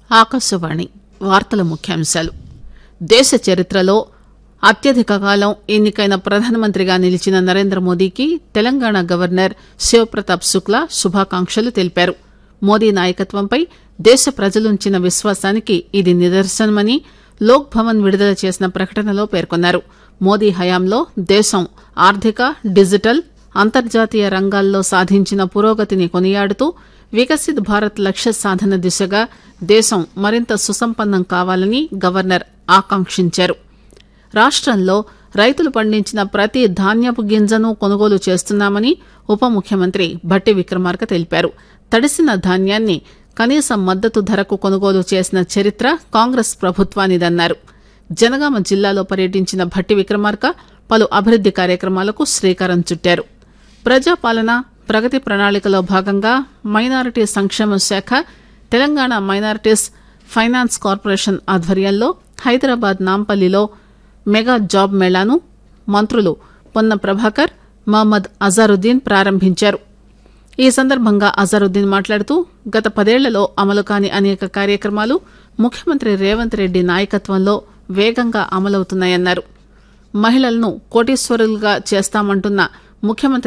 ఆకాశవాణి వార్తల ముఖ్యాంశాలు దేశ చరిత్రలో అత్యధిక కాలం ఎన్నికైన ప్రధానమంత్రిగా నిలిచిన నరేంద్ర మోదీకి తెలంగాణ గవర్నర్ శివప్రతాప్ శుక్లా శుభాకాంక్షలు తెలిపారు మోదీ నాయకత్వంపై దేశ ప్రజలుంచిన విశ్వాసానికి ఇది నిదర్శనమని లోక్ భవన్ విడుదల చేసిన ప్రకటనలో పేర్కొన్నారు మోదీ హయాంలో దేశం ఆర్థిక డిజిటల్ అంతర్జాతీయ రంగాల్లో సాధించిన పురోగతిని కొనియాడుతూ వికసిత్ భారత్ లక్ష్య సాధన దిశగా దేశం మరింత సుసంపన్నం కావాలని గవర్నర్ ఆకాంక్షించారు రాష్టంలో రైతులు పండించిన ప్రతి ధాన్యపు గింజను కొనుగోలు చేస్తున్నామని ఉప ముఖ్యమంత్రి భట్టి విక్రమార్క తెలిపారు తడిసిన ధాన్యాన్ని కనీస మద్దతు ధరకు కొనుగోలు చేసిన చరిత్ర కాంగ్రెస్ ప్రభుత్వానిదన్నారు జనగామ జిల్లాలో పర్యటించిన భట్టి విక్రమార్క పలు అభివృద్ది కార్యక్రమాలకు శ్రీకారం చుట్టారు ప్రజాపాలన ప్రగతి ప్రణాళికలో భాగంగా మైనారిటీ సంక్షేమ శాఖ తెలంగాణ మైనారిటీస్ ఫైనాన్స్ కార్పొరేషన్ ఆధ్వర్యంలో హైదరాబాద్ నాంపల్లిలో మెగా జాబ్ మేళాను మంత్రులు పొన్న ప్రభాకర్ మహమ్మద్ అజారుద్దీన్ ప్రారంభించారు ఈ సందర్భంగా అజారుద్దీన్ మాట్లాడుతూ గత పదేళ్లలో అమలు కాని అనేక కార్యక్రమాలు ముఖ్యమంత్రి రేవంత్ రెడ్డి నాయకత్వంలో వేగంగా అమలవుతున్నాయన్నారు మహిళలను కోటీశ్వరులుగా చేస్తామంటున్న ముఖ్యమంత్రి